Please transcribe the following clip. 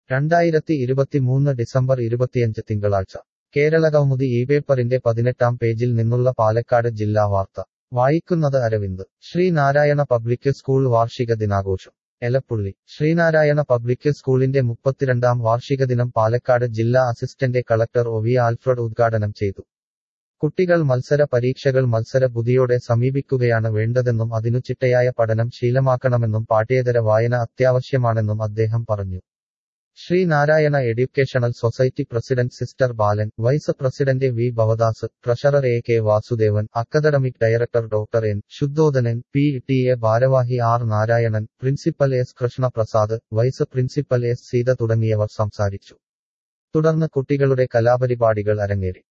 രണ്ടായിരത്തി ഇരുപത്തിമൂന്ന് ഡിസംബർ ഇരുപത്തിയഞ്ച് തിങ്കളാഴ്ച കേരളകൗമുദി ഈ പേപ്പറിന്റെ പതിനെട്ടാം പേജിൽ നിന്നുള്ള പാലക്കാട് ജില്ലാ വാർത്ത വായിക്കുന്നത് അരവിന്ദ് ശ്രീനാരായണ പബ്ലിക് സ്കൂൾ വാർഷിക ദിനാഘോഷം എലപ്പുള്ളി ശ്രീനാരായണ പബ്ലിക് സ്കൂളിന്റെ മുപ്പത്തിരണ്ടാം വാർഷിക ദിനം പാലക്കാട് ജില്ലാ assistant collector O V Alfred ഉദ്ഘാടനം ചെയ്തു കുട്ടികൾ മത്സര പരീക്ഷകൾ മത്സര ബുദ്ധിയോടെ സമീപിക്കുകയാണ് വേണ്ടതെന്നും അതിനു ചിട്ടയായ പഠനം ശീലമാക്കണമെന്നും പാഠ്യേതര വായന അത്യാവശ്യമാണെന്നും അദ്ദേഹം പറഞ്ഞു Sreenarayana educational society president sister Balan vice president V Bhavadas treasurer A K Vasudevan academic director doctor N Shuddhodanan P T A ഭാരവാഹി R Narayanan principal S Krishnaprasad vice principal S Seetha തുടങ്ങിയവർ സംസാരിച്ചു തുടർന്ന് കുട്ടികളുടെ കലാപരിപാടികൾ അരങ്ങേറി